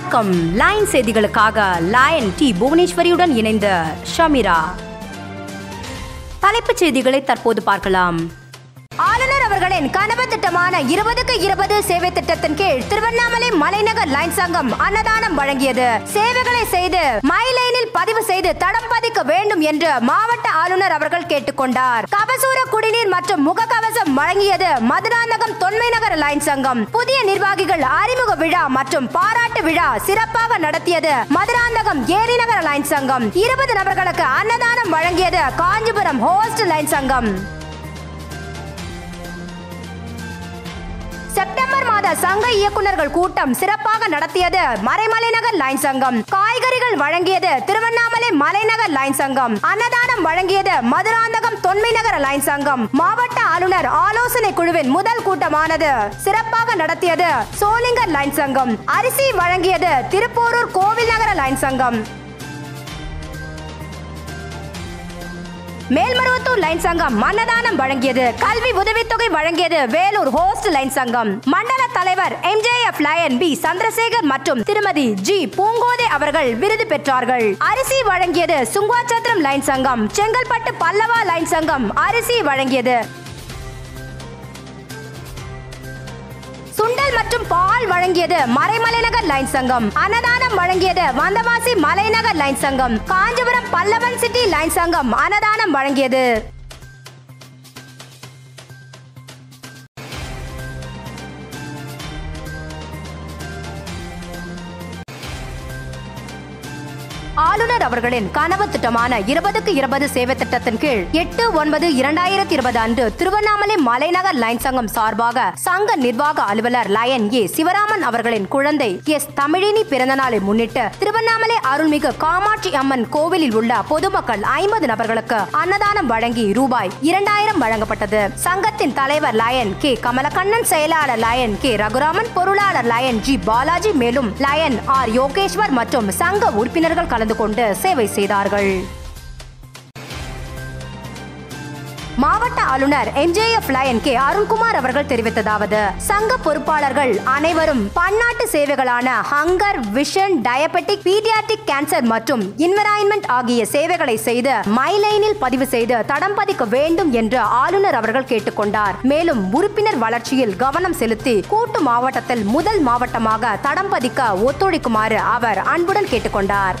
வணக்கம் லைன் செய்திகளுக்காக line D புவனேஸ்வரியுடன் இணைந்த ஷமிரா தலைப்புச் செய்திகளை தற்போது பார்க்கலாம் ஆளுநர் அவர்களின் கனவு திட்டமான இருபதுக்கு இருபது சேவை திட்டத்தின் கீழ் திருவண்ணாமலை மலைநகர் லைன் சங்கம் அன்னதானம் வழங்கியது சேவைகளை செய்து மை லைனில் பதிவு செய்து தடம் பதிக்க வேண்டும் என்று மாவட்ட ஆளுநர் அவர்கள் கேட்டுக்கொண்டார் கபசூர குடிநீர் மற்றும் முகக்கவசம் வழங்கியது மதுராந்தகம் தொன்மை நகர் லைன் சங்கம் புதிய நிர்வாகிகள் அறிமுக விழா மற்றும் பாராட்டு விழா சிறப்பாக நடத்தியது மதுராந்தகம் ஏரிநகர் லைன் சங்கம் இருபது நபர்களுக்கு அன்னதானம் வழங்கியது காஞ்சிபுரம் ஹோஸ்ட் லைன் சங்கம் செப்டம்பர் மாத சங்க இயக்குனர்கள் கூட்டம் சிறப்பாக நடத்தியது மறைமலைநகர் லைன் சங்கம் காய்கறிகள் வழங்கியது திருவண்ணாமலை மலைநகர் லைன் சங்கம் அன்னதானம் வழங்கியது மதுராந்தகம் தொன்மை நகர லைன் சங்கம் மாவட்ட ஆளுநர் ஆலோசனை குழுவின் முதல் கூட்டமானது சிறப்பாக நடத்தியது சோளிங்கர் லைன் சங்கம் அரிசி வழங்கியது திருப்போரூர் கோவில் நகர லைன் சங்கம் மேல்மருவத்தூர் லைன் சங்கம் அன்னதானம் வழங்கியது கல்வி உதவித்தொகை வழங்கியது வேலூர் ஹோஸ்ட் லைன் சங்கம் மண்டல தலைவர் எம்ஜேஎஃப் லயன் பி சந்திரசேகர் மற்றும் திருமதி ஜி பூங்கோதை அவர்கள் விருது பெற்றார்கள் அரிசி வழங்கியது சுங்குவாச்சத்திரம் லைன் சங்கம் செங்கல்பட்டு பல்லவா லைன் சங்கம் அரிசி வழங்கியது சுண்டல் மற்றும் பால் வழங்கியது மறைமலைநகர் லைன் சங்கம் அன்னதானம் வழங்கியது வந்தவாசி மலைநகர் லைன் சங்கம் காஞ்சிபுரம் பல்லவன் சிட்டி லைன் சங்கம் அன்னதானம் வழங்கியது ஆளுநர் அவர்களின் கனவு திட்டமான இருபதுக்கு இருபது சேவை திட்டத்தின் கீழ் எட்டு ஒன்பது இரண்டாயிரத்தி இருபது அன்று திருவண்ணாமலை மலைநகர் லைன் சங்கம் சார்பாக சங்க நிர்வாக அலுவலர் லயன் ஏ சிவராமன் அவர்களின் குழந்தை எஸ் தமிழினி பிறந்த நாளை முன்னிட்டு திருவண்ணாமலை அருள்மிகு காமாட்சி அம்மன் கோவிலில் உள்ள பொதுமக்கள் ஐம்பது நபர்களுக்கு அன்னதானம் வழங்கி ரூபாய் இரண்டாயிரம் வழங்கப்பட்டது சங்கத்தின் தலைவர் லயன் கே கமலக்கண்ணன் செயலாளர் லயன் கே ரகுராமன் பொருளாளர் லயன் ஜி பாலாஜி மேலும் லயன் ஆர் யோகேஸ்வர் மற்றும் சங்க உறுப்பினர்கள் கலந்து கொண்டு சேவை செய்தார்கள் மாவட்ட ஆளுநர் எம்ஜேஎஃப் லயன் கே அருண்குமார் அவர்கள் தெரிவித்ததாவது சங்க பொறுப்பாளர்கள் அனைவரும் பன்னாட்டு சேவைகளான hunger vision diabetic pediatric cancer மற்றும் இன்வரான்மெண்ட் ஆகிய சேவைகளை செய்து மை லைனில் பதிவு செய்து தடம் பதிக்க வேண்டும் என்று ஆளுநர் அவர்கள் கேட்டுக்கொண்டார் மேலும் உறுப்பினர் வளர்ச்சியில் கவனம் செலுத்தி கூட்டு மாவட்டத்தில் முதல் மாவட்டமாக தடம் பதிக்க ஒத்துழைக்குமாறு அவர் அன்புடன் கேட்டுக்கொண்டார்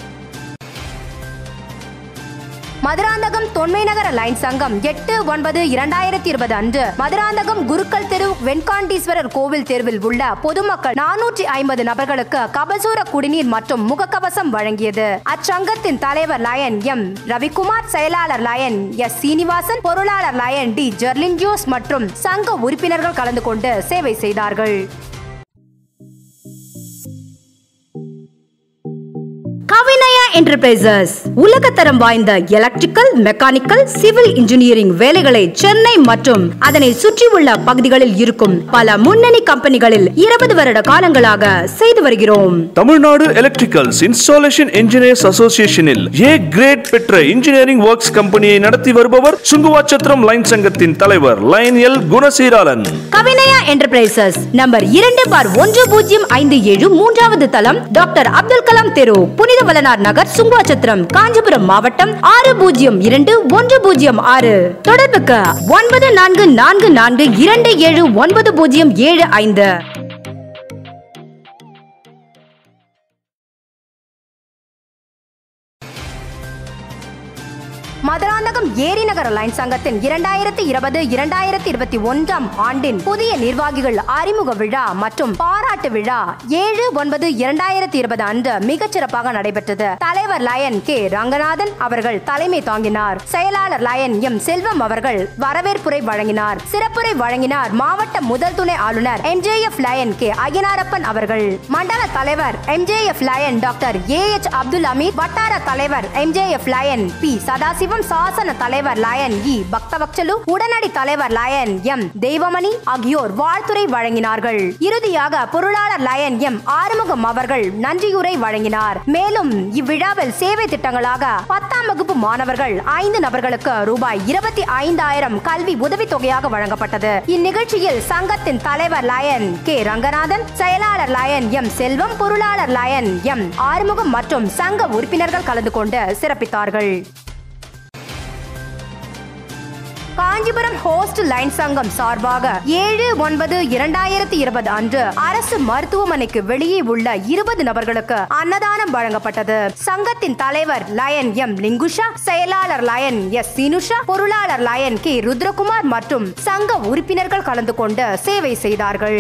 மதுராந்தகம் தொன்மை நகர லைன் சங்கம் எட்டு ஒன்பது இரண்டாயிரத்தி இருபது அன்று மதுராந்தகம் குருக்கள் தெரு வெண்காண்டீஸ்வரர் கோவில் தெருவில் உள்ள பொதுமக்கள் நானூற்றி ஐம்பது நபர்களுக்கு கபசூர குடிநீர் மற்றும் முகக்கவசம் வழங்கியது அச்சங்கத்தின் தலைவர் லயன் எம் ரவிக்குமார் செயலாளர் லயன் எஸ் சீனிவாசன் பொருளாளர் லயன் டி ஜெர்லின் ஜோஸ் மற்றும் சங்க உறுப்பினர்கள் கலந்து கொண்டு சேவை செய்தார்கள் கவினயா என்டர்பிரைசஸ் உலகத்தரம் வாய்ந்த எலக்ட்ரிக்கல் மெக்கானிக்கல் சிவில் இன்ஜினியரிங் வேலைகளை சென்னை மற்றும் அதனை சுற்றியுள்ள பகுதிகளில் இருக்கும் பல முன்னணி கம்பெனிகளில் இருபது வருட காலங்களாக செய்து வருகிறோம் தமிழ்நாடு எலக்ட்ரிக்கல்ஸ் இன்ஸ்டாலேஷன் இன்ஜினியர்ஸ் அசோசியேஷனில் ஏ கிரேட் பெற்ற இன்ஜினியரிங் ஒர்க்ஸ் கம்பெனியை நடத்தி வருபவர் சுங்குவாச்சத்திரம் லைன் சங்கத்தின் தலைவர் lion L Gunaseelan Kavinaya enterprises number இரண்டு பார் ஒன்று பூஜ்ஜியம் ஐந்து ஏழு மூன்றாவது தளம் டாக்டர் அப்துல் கலாம் தெரு புனித வளனார் நகர் சுங்குவாச்சத்திரம் காஞ்சிபுரம் மாவட்டம் ஆறு பூஜ்ஜியம் இரண்டு ஒன்று பூஜ்ஜியம் ஆறு தொடர்புக்கு ஒன்பது நான்கு நான்கு நான்கு இரண்டு ஏழு ஒன்பது பூஜ்ஜியம் ஏழு ஐந்து மதுராந்தகம் ஏரிநகர லைன் சங்கத்தின் இரண்டாயிரத்தி இருபது இரண்டாயிரத்தி இருபத்தி ஒன்றாம் ஆண்டின் புதிய நிர்வாகிகள் அறிமுக விழா மற்றும் பாராட்டு விழா ஏழு ஒன்பது இரண்டாயிரத்தி இருபது அன்று மிகச் சிறப்பாக நடைபெற்றது தலைவர் லயன் கே ரங்கநாதன் அவர்கள் தலைமை தாங்கினார் செயலாளர் லயன் எம் செல்வம் அவர்கள் வரவேற்புரை வழங்கினார் சிறப்புரை வழங்கினார் மாவட்ட முதல் துணை ஆளுநர் எம்ஜேஎஃப் லயன் கே அய்யனாரப்பன் அவர்கள் மண்டல தலைவர் MJF lion doctor A H Abdul Hameed வட்டார தலைவர் எம்ஜேஎஃப் லயன் பி சதாசிவம் சங்கம் சாசன தலைவர் லயன் இ பக்தவக்சலு உடனடி தலைவர் லயன் எம் தெய்வமணி ஆகியோர் வாழ்த்துரை வழங்கினார்கள் இறுதியாக பொருளாளர் லயன் எம் ஆறுமுகம் அவர்கள் நன்றியுரை வழங்கினார் மேலும் இவ்விழாவில் சேவை திட்டங்களாக பத்தாம் வகுப்பு மாணவர்கள் ஐந்து நபர்களுக்கு ரூபாய் இருபத்தி ஐந்தாயிரம் கல்வி உதவித்தொகையாக வழங்கப்பட்டது இந்நிகழ்ச்சியில் சங்கத்தின் தலைவர் லயன் கே ரங்கநாதன் செயலாளர் லயன் எம் செல்வம் பொருளாளர் லயன் எம் ஆறுமுகம் மற்றும் சங்க உறுப்பினர்கள் கலந்து கொண்டு சிறப்பித்தார்கள் காஞ்சிபுரம் ஹோஸ்ட் லைன் சங்கம் சார்பாக ஏழு ஒன்பது இரண்டாயிரத்தி இருபது அன்று அரசு மருத்துவமனைக்கு வெளியே உள்ள இருபது நபர்களுக்கு அன்னதானம் வழங்கப்பட்டது சங்கத்தின் தலைவர் லயன் எம் லிங்குஷா செயலாளர் லயன் எஸ் சீனுஷா பொருளாளர் லயன் கே ருத்ரகுமார் மற்றும் சங்க உறுப்பினர்கள் கலந்து கொண்டு சேவை செய்தார்கள்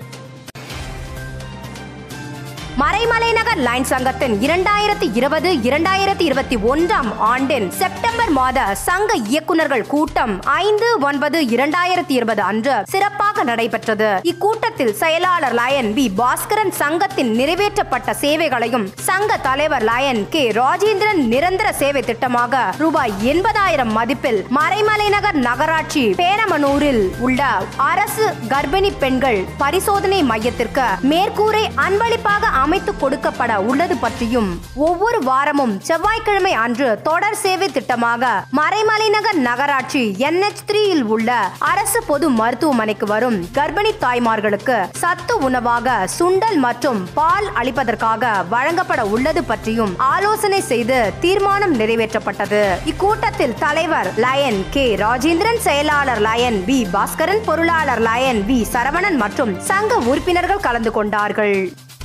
மறைமலை நகர் லைன் சங்கத்தின் இரண்டாயிரத்தி இருபது இரண்டாயிரத்தி இருபத்தி ஒன்றாம் ஆண்டின் செப்டம்பர் மாத சங்க இயக்குனர்கள் கூட்டம் ஐந்து ஒன்பது இரண்டாயிரத்தி இருபது அன்று சிறப்பாக நடைபெற்றது இக்கூட்டத்தில் செயலாளர் லயன் பி பாஸ்கரன் சங்கத்தின் நிறைவேற்றப்பட்ட சேவைகளையும் சங்க தலைவர் லயன் கே ராஜேந்திரன் நிரந்தர சேவை திட்டமாக ரூபாய் எண்பதாயிரம் மதிப்பில் மறைமலை நகர் நகராட்சி பேரமனூரில் உள்ள அரசு கர்ப்பிணி பெண்கள் பரிசோதனை மையத்திற்கு மேற்கூரை அன்பளிப்பாக அமைத்து கொடுக்கப்பட உள்ளது பற்றியும் ஒவ்வொரு வாரமும் செவ்வாய்க்கிழமை அன்று தொடர் சேவை திட்டமாக மறைமலை நகர் நகராட்சி என்எச் த்ரீயில் உள்ள அரசு பொது மருத்துவமனைக்கு வரும் கர்ப்பிணி தாய்மார்களுக்கு சத்து உணவாக சுண்டல் மற்றும் பால் அளிப்பதற்காக வழங்கப்பட உள்ளது பற்றியும் ஆலோசனை செய்து தீர்மானம் நிறைவேற்றப்பட்டது இக்கூட்டத்தில் தலைவர் லயன் கே ராஜேந்திரன் செயலாளர் லயன் பி பாஸ்கரன் பொருளாளர் லயன் வி சரவணன் மற்றும் சங்க உறுப்பினர்கள் கலந்து கொண்டார்கள்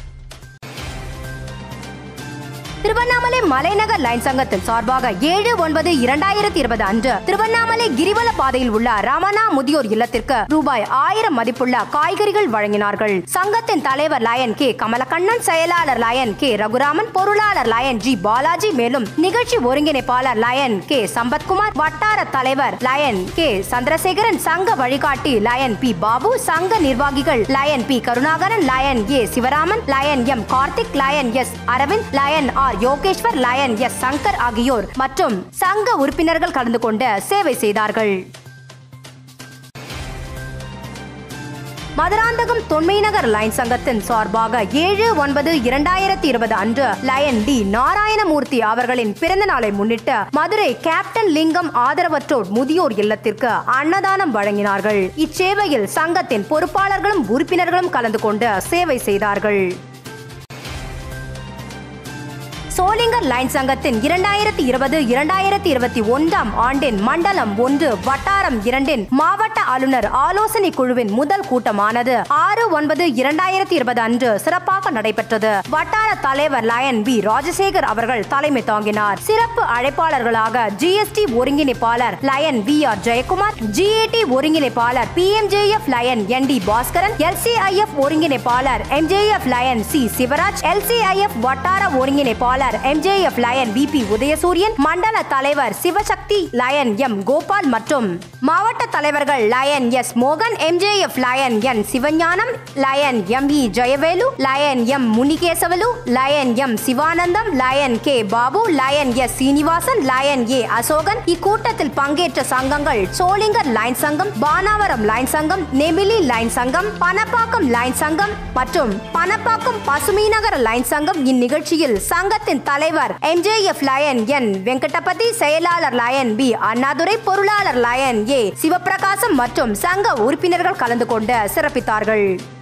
திருவண்ணாமலை மலைநகர் லைன் சங்கத்தின் சார்பாக ஏழு ஒன்பது இரண்டாயிரத்தி இருபது அன்று திருவண்ணாமலை கிரிவல பாதையில் உள்ள ரமணா முதியோர் இல்லத்திற்கு ரூபாய் ஆயிரம் மதிப்புள்ள காய்கறிகள் வழங்கினார்கள் சங்கத்தின் தலைவர் லயன் கே கமலக்கண்ணன் செயலாளர் லயன் கே ரகுராமன் பொருளாளர் லயன் ஜி பாலாஜி மேலும் நிகழ்ச்சி ஒருங்கிணைப்பாளர் லயன் கே சம்பத்குமார் வட்டார தலைவர் லயன் கே சந்திரசேகரன் சங்க வழிகாட்டி லயன் பி பாபு சங்க நிர்வாகிகள் lion P Karunakaran lion A Sivaraman lion M Karthik lion S Aravind lion R Yogeshwar lion S Shankar ஆகியோர் மற்றும் சங்க உறுப்பினர்கள் கலந்து கொண்டு சேவை செய்தார்கள் மதுராந்தகம் தொன்மை நகர் லைன் சங்கத்தின் சார்பாக ஏழு ஒன்பது இரண்டாயிரத்தி இருபது அன்று லயன் டி நாராயணமூர்த்தி அவர்களின் பிறந்த நாளை முன்னிட்டு மதுரை கேப்டன் லிங்கம் ஆதரவற்றோர் முதியோர் இல்லத்திற்கு அன்னதானம் வழங்கினார்கள் இச்சேவையில் சங்கத்தின் பொறுப்பாளர்களும் உறுப்பினர்களும் கலந்து கொண்டு சேவை செய்தார்கள் சோளிங்கர் லைன் சங்கத்தின் இரண்டாயிரத்தி இருபது இரண்டாயிரத்தி இருபத்தி ஒன்றாம் ஆண்டின் மண்டலம் ஒன்று வட்டாரம் இரண்டின் மாவட்ட ஆளுநர் ஆலோசனை குழுவின் முதல் கூட்டமானது ஆறு ஒன்பது இரண்டாயிரத்தி இருபது அன்று சிறப்பாக நடைபெற்றது வட்டார தலைவர் லயன் பி ராஜசேகர் அவர்கள் தலைமை தாங்கினார் சிறப்பு அழைப்பாளர்களாக ஜிஎஸ்டி ஒருங்கிணைப்பாளர் lion V R Jayakumar GAT ஒருங்கிணைப்பாளர் P MJF lion N D Baskaran LCIF ஒருங்கிணைப்பாளர் MJF lion C Sivaraj LCIF வட்டார ஒருங்கிணைப்பாளர் எம்ஜேஎஃப் லயன் விபி உதயசூரியன் மண்டல தலைவர் சிவசக்தி லயன் எம் கோபால் மற்றும் மாவட்ட தலைவர்கள் லயன் எஸ் மோகன் MJF lion N Sivagnanam lion M E Jayavelu lion M Munikesavalu lion M Sivanandam lion K Babu lion S Srinivasan lion A Asokan இக்கூட்டத்தில் பங்கேற்ற சங்கங்கள் சோளிங்கர் லைன் சங்கம் பானாவரம் லைன் சங்கம் நெமிலி லைன் சங்கம் பணப்பாக்கம் லைன் சங்கம் மற்றும் பணப்பாக்கம் பசுமைநகர லைன் சங்கம் இந்நிகழ்ச்சியில் சங்கத்தின் தலைவர் எம்ஜேஎஃப் லயன் என் வெங்கடபதி செயலாளர் லயன் பி அண்ணாதுரை பொருளாளர் லயன் ஏ சிவபிரகாசம் மற்றும் சங்க உறுப்பினர்கள் கலந்து கொண்டு சிறப்பித்தார்கள்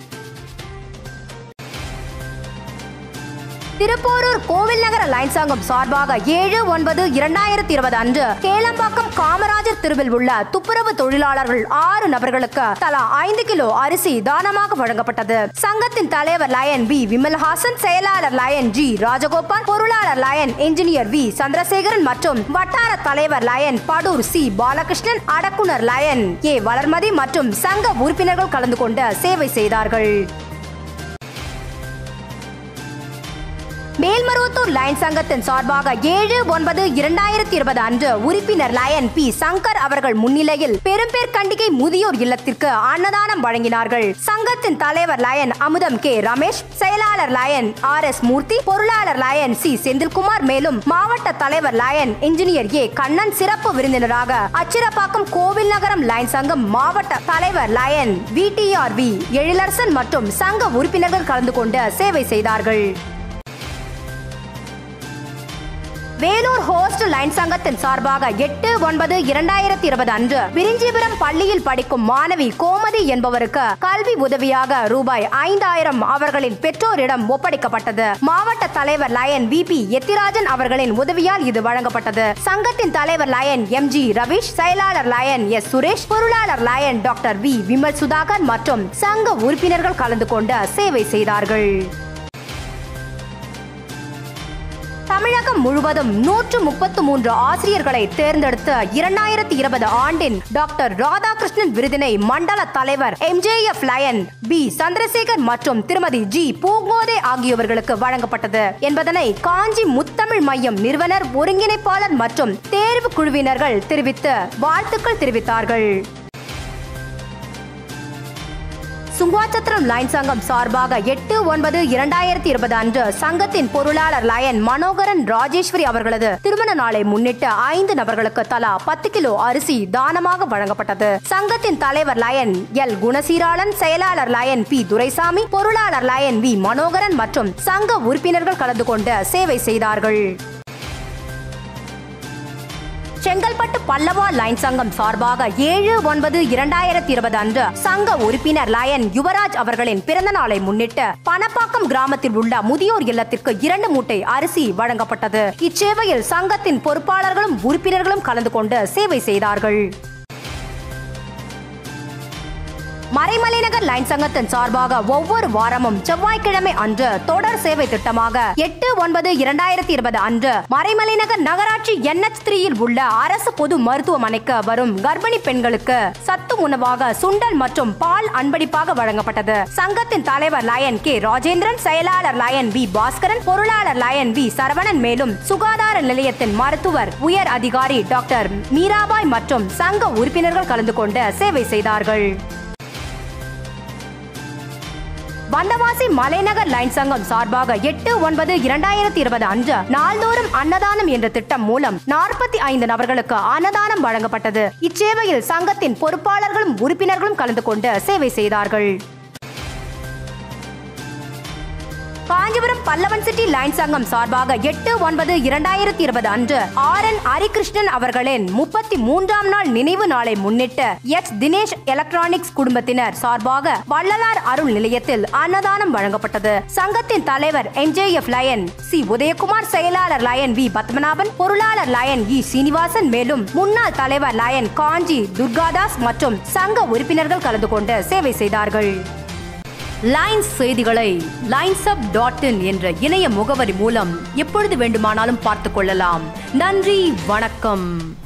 திருப்போரூர் கோவில் நகர லைன் சங்கம் சார்பாக ஏழு ஒன்பது இரண்டாயிரத்தி இருபது அன்று கேளம்பாக்கம் காமராஜர் தெருவில் உள்ள துப்புரவு தொழிலாளர்கள் ஆறு நபர்களுக்கு தலா ஐந்து கிலோ அரிசி தானமாக வழங்கப்பட்டது சங்கத்தின் தலைவர் லயன் பி விமல்ஹாசன் செயலாளர் லயன் ஜி ராஜகோபால் பொருளாளர் லயன் இன்ஜினியர் வி சந்திரசேகரன் மற்றும் வட்டார தலைவர் லயன் படூர் சி பாலகிருஷ்ணன் அடக்குனர் லயன் ஏ வளர்மதி மற்றும் சங்க உறுப்பினர்கள் கலந்து கொண்டு சேவை செய்தார்கள் மேல்மருவத்தூர் வேலூர் லயன் சங்கத்தின் சார்பாக ஏழு ஒன்பது இரண்டாயிரத்தி இருபது அன்று உறுப்பினர் லயன் பி சங்கர் அவர்கள் முன்னிலையில் பெரும்பேர் கண்டிகை முதியோர் இல்லத்திற்கு அன்னதானம் வழங்கினார்கள் சங்கத்தின் தலைவர் லயன் அமுதம் கே ரமேஷ் செயலாளர் லயன் ஆர் எஸ் மூர்த்தி பொருளாளர் லயன் சி செந்தில்குமார் மேலும் மாவட்ட தலைவர் லயன் இன்ஜினியர் ஏ கண்ணன் சிறப்பு விருந்தினராக அச்சிரப்பாக்கம் கோவில் நகரம் லயன் சங்கம் மாவட்ட தலைவர் லயன் விடிஆர் வி எழிலரசன் மற்றும் சங்க உறுப்பினர்கள் கலந்து கொண்டு சேவை செய்தார்கள் வேலூர் ஹோஸ்ட் லைன் சங்கத்தின் சார்பாக எட்டு ஒன்பது இரண்டாயிரத்தி இருபது அன்று விரிஞ்சிபுரம் பள்ளியில் படிக்கும் மாணவி கோமதி என்பவருக்கு கல்வி உதவியாக ரூபாய் ஐந்தாயிரம் அவர்களின் பெற்றோரிடம் ஒப்படைக்கப்பட்டது மாவட்ட தலைவர் லயன் வி பி எத்திராஜன் அவர்களின் உதவியால் இது வழங்கப்பட்டது சங்கத்தின் தலைவர் லயன் எம் ஜி ரவிஷ் செயலாளர் லயன் எஸ் சுரேஷ் பொருளாளர் lion doctor V Vimal Sudhakar மற்றும் சங்க உறுப்பினர்கள் கலந்து கொண்டு சேவை செய்தார்கள் தமிழகம் முழுவதும் நூற்று முப்பத்து மூன்று ஆசிரியர்களை தேர்ந்தெடுத்து இரண்டாயிரத்தி இருபது ஆண்டின் டாக்டர் ராதாகிருஷ்ணன் விருதினை மண்டல தலைவர் எம்ஜேஎஃப் லயன் பி சந்திரசேகர் மற்றும் திருமதி ஜி பூங்கோதே ஆகியோர்களுக்கு வழங்கப்பட்டது என்பதனை காஞ்சி முத்தமிழ் மையம் நிறுவனர் ஒருங்கிணைப்பாளர் மற்றும் தேர்வு குழுவினர்கள் தெரிவித்து வாழ்த்துக்கள் தெரிவித்தார்கள் சுங்குவாச்சத்திரம் லைன் சங்கம் சார்பாக எட்டு ஒன்பது இரண்டாயிரத்தி இருபது அன்று சங்கத்தின் பொருளாளர் லயன் மனோகரன் ராஜேஸ்வரி அவர்களது திருமண நாளை முன்னிட்டு ஐந்து நபர்களுக்கு தலா பத்து கிலோ அரிசி தானமாக வழங்கப்பட்டது சங்கத்தின் தலைவர் லயன் எல் குணசீராளன் செயலாளர் லயன் பி துரைசாமி பொருளாளர் லயன் வி மனோகரன் மற்றும் சங்க உறுப்பினர்கள் கலந்து கொண்டு சேவை செய்தார்கள் செங்கல்பட்டு பல்லவா லைன் சங்கம் சார்பாக ஏழு ஒன்பது இரண்டாயிரத்தி இருபது அன்று சங்க உறுப்பினர் லயன் யுவராஜ் அவர்களின் பிறந்த நாளை முன்னிட்டு பணப்பாக்கம் கிராமத்தில் உள்ள முதியோர் இல்லத்திற்கு இரண்டு மூட்டை அரிசி வழங்கப்பட்டது இச்சேவையில் சங்கத்தின் பொறுப்பாளர்களும் உறுப்பினர்களும் கலந்து கொண்டு சேவை செய்தார்கள் மறைமலைநகர் லைன் சங்கத்தின் சார்பாக ஒவ்வொரு வாரமும் செவ்வாய்க்கிழமை அன்று தொடர் சேவை திட்டமாக எட்டு ஒன்பது இரண்டாயிரத்தி இருபது அன்று மறைமலைநகர் நகராட்சி என்எச் த்ரீயில் உள்ள அரசு பொது மருத்துவமனைக்கு வரும் கர்ப்பிணி பெண்களுக்கு சத்து உணவாக சுண்டல் மற்றும் பால் அன்பளிப்பாக வழங்கப்பட்டது சங்கத்தின் தலைவர் லயன் கே ராஜேந்திரன் செயலாளர் லயன் பி பாஸ்கரன் பொருளாளர் லயன் வி சரவணன் மேலும் சுகாதார நிலையத்தின் மருத்துவர் உயர் அதிகாரி டாக்டர் மீராபாய் மற்றும் சங்க உறுப்பினர்கள் கலந்து கொண்டு சேவை செய்தார்கள் வந்தவாசி மலைநகர் லைன் சங்கம் சார்பாக எட்டு ஒன்பது இரண்டாயிரத்தி இருபது அன்று நாள்தோறும் அன்னதானம் என்ற திட்டம் மூலம் நாற்பத்தி ஐந்து நபர்களுக்கு அன்னதானம் வழங்கப்பட்டது இச்சேவையில் சங்கத்தின் பொறுப்பாளர்களும் உறுப்பினர்களும் கலந்து கொண்டு சேவை செய்தார்கள் காஞ்சிபுரம் பல்லவன் சிட்டி லைன் சங்கம் சார்பாக எட்டு ஒன்பது இரண்டாயிரத்தி இருபது அன்று ஆர் என் ஹரிகிருஷ்ணன் அவர்களின் முப்பத்தி மூன்றாம் நாள் நினைவு நாளை முன்னிட்டு எக்ஸ் தினேஷ் எலக்ட்ரானிக்ஸ் குடும்பத்தினர் சார்பாக வள்ளலார் அருள் நிலையத்தில் அன்னதானம் வழங்கப்பட்டது சங்கத்தின் தலைவர் எம்ஜேஎஃப் லயன் சி உதயகுமார் செயலாளர் லயன் வி பத்மநாபன் பொருளாளர் லயன் இ சீனிவாசன் மேலும் முன்னாள் தலைவர் லயன் காஞ்சி துர்காதாஸ் மற்றும் சங்க உறுப்பினர்கள் கலந்து கொண்டு சேவை செய்தார்கள் லைன்ஸ் செய்திகளை லைன்ஸ் அப் டாட் இன் என்ற இணைய முகவரி மூலம் எப்பொழுது வேண்டுமானாலும் பார்த்துக் கொள்ளலாம் நன்றி வணக்கம்